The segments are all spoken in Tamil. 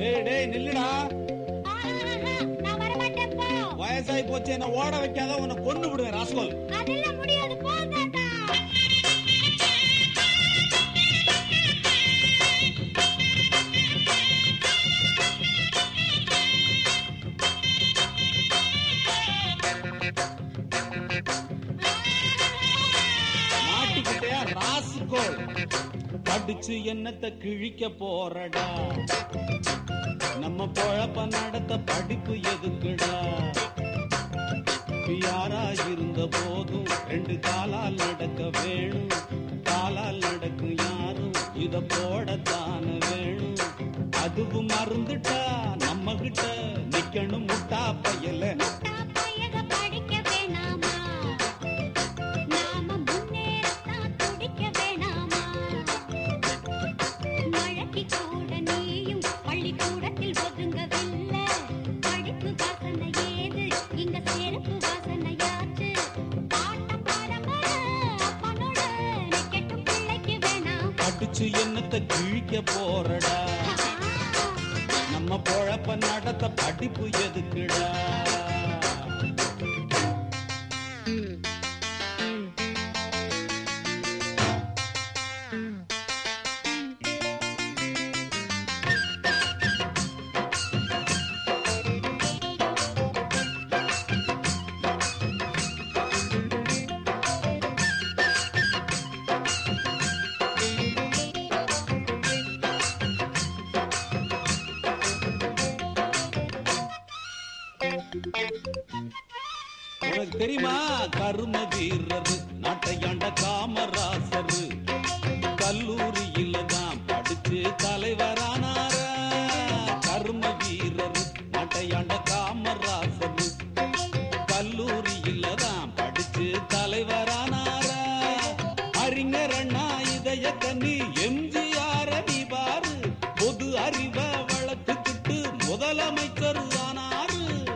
டேய் டேய் நில்லுடா ஆஹா, நான் வரமாட்டேன் போ வயசாகி போச்சு என்ன ஓட வைக்காத உன்னை கொண்டு விடுவேன் ராஸ்கோல் அதெல்லாம் முடியாது போ தாத்தா மாட்டிக்கிட்டே ராஸ்கோல் படிச்சு என்னத்த கிழிக்க போறடா நம்ம பொழப்ப நடத்த படிப்பு எதுக்குடா யாரா இருந்த போதும் ரெண்டு காலால் நடக்க வேணும் காலால் நடக்கும் யாரும் இத போடத்தான வேணும் அதுவும் மறந்துட்டா நம்ம கிட்ட நிக்கணும் முட்டா பயல முட்டா பயக படிக்க வேணாமா நாம முன்னேறத்தான் துடிக்க வேணாமா மழைக்கு கூட நீயும் பள்ளிக்கூடத்தில் ஒதுங்கவில்லை படிப்பு வாசனை ஏது இங்க செருப்பு வாசனையாச்சு பாட்டம் பரம்பரை அப்பனோட நிக்கட்டும் பிள்ளைக்கு வேணாம் படிச்சு என்னத்த கிழிக்க போறடா நம்ம பொழப்ப நடத்த படிப்பு எதுக்குடா உனக்கு தெரியுமா கரும வீரர் நாட்டையாண்ட காமராசர் கல்லூரியில தான் படிச்சு தலைவரானார கரும வீரர் நாட்டையாண்ட காமராசர் கல்லூரியில தான் படிச்சு தலைவரானார அறிஞர் அண்ணா இதய கண்ணி எம்ஜிஆர் நீ பாரு பொது அறிவை வளர்த்துக்கிட்டு முதலமைச்சர் ஆனாரு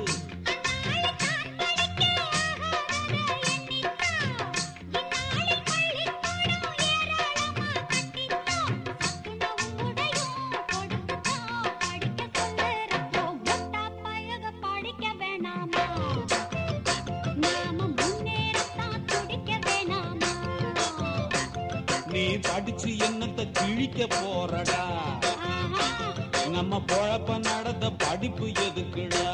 நீ படிச்சு என்னத்த கிழிக்க போறடா நம்ம பொழப்ப நடந்த படிப்பு எதுக்குடா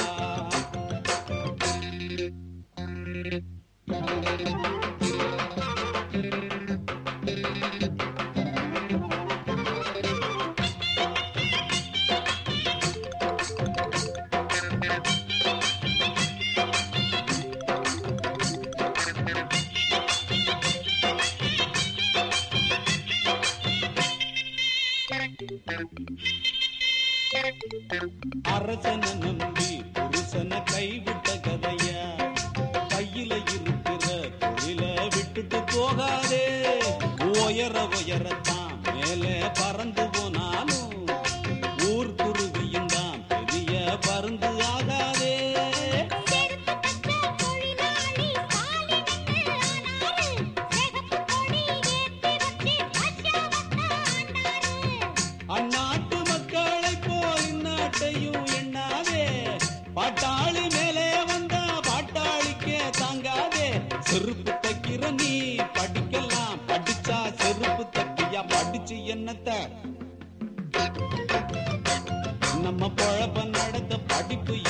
அரசனை நம்பி புருஷனை கைவிட்ட கதையா கையில இருக்கிற தொழில விட்டுட்டு போகாதே உயர உயரத்தான் மேலே பறந்து போனாலும் ஊர் குருவியும் தான் பெரிய பருந்து ஆகாதே அந்நாட்டு மக்களை போல் இந்நாட்டையும் எண்ணாதே பாட்டாளி மேலே வந்தா பாட்டாளிக்கே தாங்காதே செருப்பு தைக்கிற நீ படிக்கலாம் படிச்சா செருப்பு தைக்கியா படிச்சு என்னத்த நம்ம பொழப்ப நடத்த படிப்பு